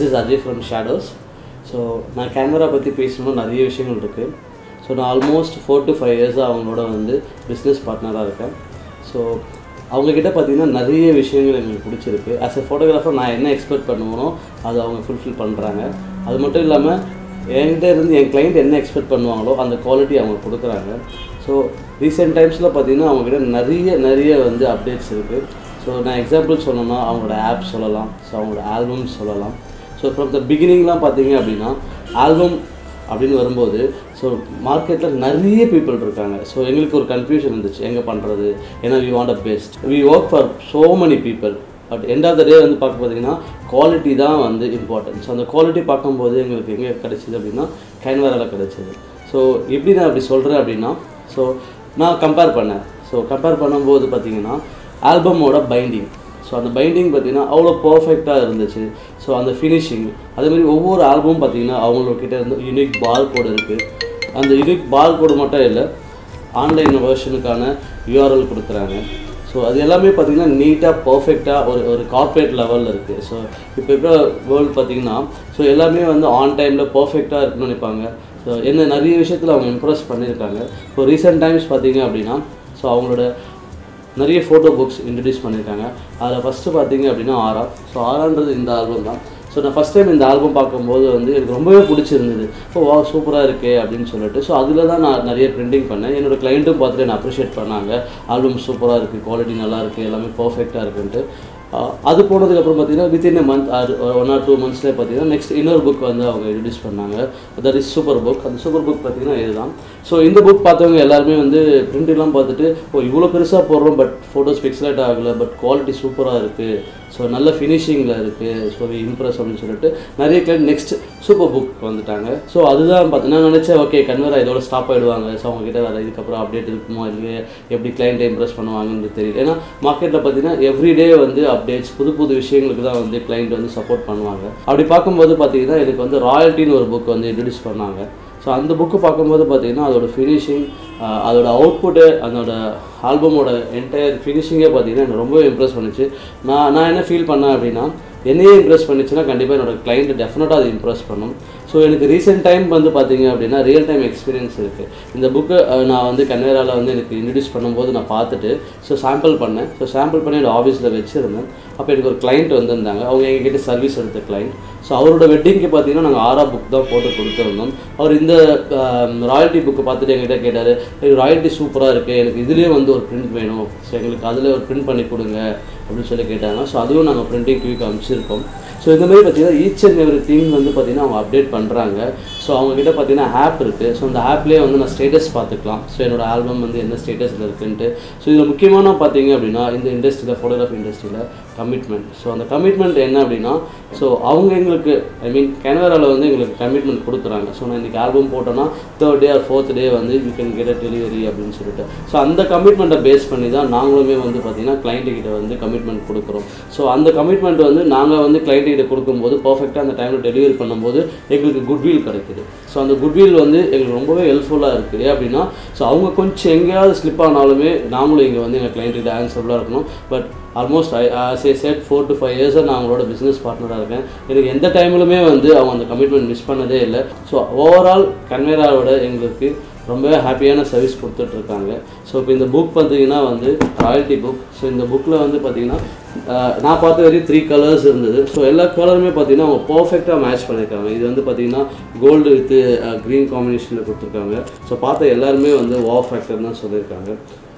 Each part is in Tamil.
is Ajay from shadows so நான் கேமரா பற்றி பேசணும்னு நிறைய விஷயங்கள் இருக்குது ஸோ நான் ஆல்மோஸ்ட் ஃபோர் டு ஃபைவ் இயர்ஸாக அவங்களோட வந்து பிஸ்னஸ் பார்ட்னராக இருக்கேன் ஸோ அவங்கக்கிட்ட பார்த்தீங்கன்னா நிறைய விஷயங்கள் எங்களுக்கு பிடிச்சிருக்கு ஆஸ் எ ஃபோட்டோகிராஃபர் நான் என்ன எக்ஸ்பெக்ட் பண்ணுவேனோ அதை அவங்க ஃபுல்ஃபில் பண்ணுறாங்க அது மட்டும் இல்லாமல் என்கிட்ட இருந்து என் கிளைண்ட் என்ன எக்ஸ்பெக்ட் பண்ணுவாங்களோ அந்த குவாலிட்டி அவங்க கொடுக்குறாங்க ஸோ ரீசெண்ட் டைம்ஸில் பார்த்தீங்கன்னா அவங்ககிட்ட நிறைய நிறைய வந்து அப்டேட்ஸ் இருக்குது ஸோ நான் எக்ஸாம்பிள் சொல்லணும்னா அவங்களோட ஆப் சொல்லலாம் ஸோ அவங்களோட ஆல்பம் சொல்லலாம் ஸோ ஃப்ரம் த பிகினிங்லாம் பார்த்தீங்க அப்படின்னா ஆல்பம் அப்படின்னு வரும்போது ஸோ மார்க்கெட்டில் நிறைய பீப்புள் இருக்காங்க ஸோ எங்களுக்கு ஒரு கன்ஃபியூஷன் இருந்துச்சு எங்கே பண்ணுறது ஏன்னா we want a best we work for so many people but end of the day வந்து பார்க்க பார்த்தீங்கன்னா குவாலிட்டி தான் வந்து இம்பார்ட்டன்ட் ஸோ அந்த குவாலிட்டி பார்க்கும்போது எங்களுக்கு எங்கே கிடைச்சிது அப்படின்னா கேன்வராவில் கிடைச்சிது ஸோ எப்படி நான் அப்படி சொல்கிறேன் அப்படின்னா ஸோ நான் கம்பேர் பண்ணேன் ஸோ கம்பேர் பண்ணும்போது பார்த்தீங்கன்னா ஆல்பமோட பைண்டிங் ஸோ அந்த பைண்டிங் பார்த்தீங்கன்னா அவ்வளோ பர்ஃபெக்டாக இருந்துச்சு ஸோ அந்த ஃபினிஷிங் அதேமாதிரி ஒவ்வொரு ஆல்பமும் பார்த்தீங்கன்னா அவங்கக்கிட்ட இருந்து யூனிக் பால் கோடு இருக்குது அந்த யூனிக் பால் கோடு மட்டும் இல்லை ஆன்லைன் வெர்ஷனுக்கான யூஆர்எல் கொடுக்குறாங்க ஸோ அது எல்லாமே பார்த்தீங்கன்னா நீட்டாக பர்ஃபெக்டாக ஒரு ஒரு கார்ப்பரேட் லெவலில் இருக்குது ஸோ இப்போ இருக்கிற வேர்ல்டு பார்த்தீங்கன்னா ஸோ எல்லாமே வந்து ஆன் டைமில் பர்ஃபெக்டாக இருக்குன்னு நினைப்பாங்க ஸோ என்ன நிறைய விஷயத்தில் அவங்க இம்ப்ரெஸ் பண்ணியிருக்காங்க இப்போ ரீசெண்ட் டைம்ஸ் பார்த்தீங்க அப்படின்னா ஸோ அவங்களோட நிறைய ஃபோட்டோ புக்ஸ் இன்ட்ரடியூஸ் பண்ணியிருக்காங்க அதில் ஃபஸ்ட்டு பார்த்தீங்க அப்படின்னா ஆரா ஸோ ஆரான்றது இந்த ஆல்பம் தான் ஸோ நான் ஃபஸ்ட் டைம் இந்த ஆல்பம் பார்க்கும்போது வந்து எனக்கு ரொம்பவே பிடிச்சிருந்தது ஓ வா சூப்பராக இருக்கே அப்படின்னு சொல்லிட்டு ஸோ அதில் தான் நான் நிறைய பிரிண்டிங் பண்ணேன் என்னோட கிளைண்ட்டும் பார்த்துட்டு என்ன அப்ரிஷியேட் பண்ணாங்க ஆல்பம் சூப்பராக இருக்குது குவாலிட்டி நல்லா இருக்குது எல்லாமே பர்ஃபெக்டாக இருக்குன்ட்டு ஆஹ் அது போனதுக்கப்புறம் பார்த்தீங்கன்னா within a month or one or two மந்த்ஸ்லேயே பார்த்தீங்கன்னா நெக்ஸ்ட் இன்னொரு புக் வந்து அவங்க இன்ட்ரடியூஸ் பண்ணாங்க தட் இஸ் சூப்பர் புக் அந்த சூப்பர் புக் பார்த்தீங்கன்னா இதுதான் ஸோ இந்த புக் பார்த்தவங்க எல்லாருமே வந்து பிரிண்ட்லாம் பார்த்துட்டு ஓ இவ்வளோ பெருசாக போடுறோம் பட் ஃபோட்டோஸ் பிக்சலேட் ஆகலை பட் குவாலிட்டி சூப்பராக இருக்குது ஸோ நல்ல ஃபினிஷிங்கில் இருக்குது ஸோ இம்ப்ரெஸ் அப்படின்னு சொல்லிட்டு நிறைய கிளைண்ட் நெக்ஸ்ட் சூப்பர் புக் வந்துட்டாங்க ஸோ அதுதான் பார்த்து நான் நினச்சேன் ஓகே கன்வரா இதோட ஸ்டாப் ஆகிடுவாங்க ஸோ அவங்ககிட்ட வேறு இதுக்கப்புறம் அப்டேட் இருக்குமோ இல்லையே எப்படி கிளைண்ட்டை இம்ப்ரெஸ் பண்ணுவாங்கன்னு தெரியல ஏன்னா மார்க்கெட்டில் பார்த்தீங்கன்னா எவ்ரிடே வந்து அப்டேட்ஸ் புது புது விஷயங்களுக்கு தான் வந்து கிளைண்ட் வந்து சப்போர்ட் பண்ணுவாங்க அப்படி பார்க்கும்போது பார்த்தீங்கன்னா எனக்கு வந்து ராயல்ட்டின்னு ஒரு புக் வந்து இன்ட்ரடியூஸ் பண்ணாங்க ஸோ அந்த புக்கு பார்க்கும்போது பார்த்தீங்கன்னா அதோட ஃபினிஷிங் அதோட அவுட்புட்டு அதோட ஆல்பமோட என்டையர் ஃபினிஷிங்கே பார்த்தீங்கன்னா எனக்கு ரொம்பவே இம்ப்ரெஸ் பண்ணுச்சு நான் நான் என்ன ஃபீல் பண்ணேன் அப்படின்னா என்னையே இம்ப்ரெஸ் பண்ணிச்சுன்னா கண்டிப்பாக என்னோட கிளைண்ட் டெஃபினட்டாக அதை இம்ப்ரெஸ் பண்ணும் ஸோ எனக்கு ரீசெண்ட் டைம் வந்து பார்த்தீங்க அப்படின்னா ரியல் டைம் எக்ஸ்பீரியன்ஸ் இருக்குது இந்த புக்கு நான் வந்து கன்வேராவில் வந்து எனக்கு இன்ட்ரடியூஸ் பண்ணும்போது நான் பார்த்துட்டு ஸோ சாம்பிள் பண்ணேன் ஸோ சாம்பிள் பண்ணி என்னோட ஆஃபீஸில் வச்சுருந்தேன் அப்போ எனக்கு ஒரு கிளைண்ட் வந்திருந்தாங்க அவங்க எங்ககிட்ட சர்வீஸ் எடுத்த கிளைண்ட் ஸோ அவரோட வெட்டிங்க்கு பார்த்தீங்கன்னா நாங்கள் ஆறா புக் தான் போட்டு கொடுத்துருந்தோம் அவர் இந்த ராயல்ட்டி புக்கு பார்த்துட்டு எங்ககிட்ட கேட்டார் ராயல்ட்டி சூப்பராக இருக்குது எனக்கு இதுலேயே வந்து ஒரு பிரிண்ட் வேணும் ஸோ எங்களுக்கு அதில் ஒரு பிரிண்ட் பண்ணி கொடுங்க அப்படின்னு சொல்லி கேட்டாங்க ஸோ அதுவும் நாங்கள் பிரிண்டிங் குயிக் அனுப்பிச்சிருக்கோம் ஸோ இந்த மாதிரி பார்த்தீங்கன்னா ஈச் அண்ட் எவ்ரி திங் வந்து பார்த்தீங்கன்னா அவங்க அப்டேட் பண்ணுறாங்க ஸோ அவங்ககிட்ட பார்த்தீங்கன்னா ஆப் இருக்குது ஸோ அந்த ஆப்லேயே வந்து நான் ஸ்டேட்டஸ் பார்த்துக்கலாம் ஸோ என்னோட ஆல்பம் வந்து என்ன ஸ்டேட்டஸில் இருக்குன்ட்டு ஸோ இதில் முக்கியமான பார்த்தீங்க அப்படின்னா இந்த இண்டஸ்ட்ரியில் ஃபோட்டோகிராஃபி இண்டஸ்ட்ரியில் கமிட்மெண்ட் ஸோ அந்த கமிட்மெண்ட் என்ன அப்படின்னா ஸோ அவங்க எங்களுக்கு ஐ மீன் கேனராவில் வந்து எங்களுக்கு கமிட்மெண்ட் கொடுக்குறாங்க ஸோ நான் இன்றைக்கி ஆல்பம் போட்டோன்னா third day or fourth day வந்து you can get a delivery அப்படின்னு சொல்லிட்டு ஸோ அந்த கமிட்மெண்ட்டை பேஸ் பண்ணி தான் நாங்களுமே வந்து பார்த்திங்கன்னா கிளைண்ட்டுக்கிட்ட வந்து கமிட்மெண்ட் கொடுக்குறோம் ஸோ அந்த கமிட்மெண்ட் வந்து நாங்கள் வந்து கிளைண்ட்டுக்கிட்ட கொடுக்கும்போது பர்ஃபெக்டாக அந்த டைமில் டெலிவரி பண்ணும்போது எங்களுக்கு குட்வில் கிடைக்குது ஸோ அந்த குட்வில் வந்து எங்களுக்கு ரொம்பவே ஹெல்ப்ஃபுல்லாக இருக்குது ஏன் அப்படின்னா ஸோ அவங்க கொஞ்சம் எங்கேயாவது ஸ்லிப் ஆனாலுமே நாமளும் இங்கே வந்து எங்கள் கிளைண்ட்டுக்கிட்ட ஆன்சரபுளாக இருக்கணும் but almost I as a said four to five இயர்ஸாக நான் அவங்களோட பிஸ்னஸ் பார்ட்னராக இருக்கேன் எனக்கு எந்த டைம்லுமே வந்து அவங்க அந்த கமிட்மெண்ட் மிஸ் பண்ணதே இல்லை ஸோ ஓவரால் கன்வேராவோட எங்களுக்கு ரொம்பவே ஹாப்பியான சர்வீஸ் கொடுத்துட்ருக்காங்க ஸோ இப்போ இந்த புக் பார்த்தீங்கன்னா வந்து ராயல்ட்டி புக் ஸோ இந்த புக்கில் வந்து பார்த்தீங்கன்னா ஆஹ், நான் பார்த்த வரையும் த்ரீ கலர்ஸ் இருந்தது ஸோ எல்லா கலருமே பார்த்தீங்கன்னா அவங்க பர்ஃபெக்டாக மேட்ச் பண்ணியிருக்காங்க இது வந்து பார்த்தீங்கன்னா கோல்டு வித் க்ரீன் காம்பினேஷனில் கொடுத்துருக்காங்க ஸோ பார்த்த எல்லாருமே வந்து வா ஃபேக்டர் தான் சொல்லியிருக்காங்க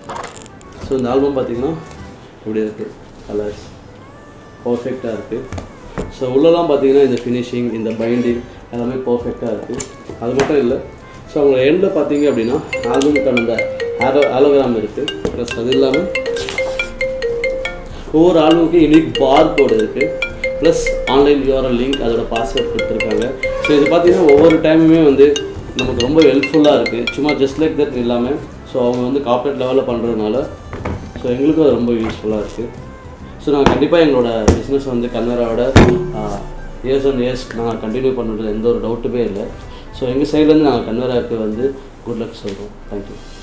ஸோ இந்த ஆல்பம் பார்த்தீங்கன்னா இப்படி இருக்குது கலர்ஸ் பர்ஃபெக்டாக இருக்குது ஸோ உள்ளலாம் பார்த்தீங்கன்னா இந்த ஃபினிஷிங் இந்த பைண்டிங் எல்லாமே பர்ஃபெக்டாக இருக்குது அது மட்டும் இல்லை ஸோ அவங்க எண்டில் பார்த்தீங்க அப்படின்னா ஆல்பமுக்கான அந்த ஆலோ ஆலோகிராம் இருக்குது ப்ளஸ் அது இல்லாமல் ஒவ்வொரு ஆல்பமுக்கு யூனிக் பார் கோடு இருக்குது ப்ளஸ் ஆன்லைன் யூஆர்எல் லிங்க் அதோட பாஸ்வேர்ட் கொடுத்துருக்காங்க ஸோ இது பார்த்தீங்கன்னா ஒவ்வொரு டைமுமே வந்து நமக்கு ரொம்ப ஹெல்ப்ஃபுல்லாக இருக்குது சும்மா ஜஸ்ட் லைக் தட் இல்லாமல் ஸோ அவங்க வந்து கார்ப்பரேட் லெவலில் பண்ணுறதுனால ஸோ எங்களுக்கும் அது ரொம்ப யூஸ்ஃபுல்லாக இருக்குது ஸோ நாங்கள் கண்டிப்பாக எங்களோட பிஸ்னஸ் வந்து கன்னராவோட இயர்ஸ் அண்ட் இயர்ஸ் நாங்கள் கண்டினியூ பண்ணுறது எந்த ஒரு டவுட்டுமே இல்லை ஸோ எங்கள் சைட்லேருந்து நாங்கள் கன்வராக்கு வந்து குட் லக் சொல்கிறோம் தேங்க்யூ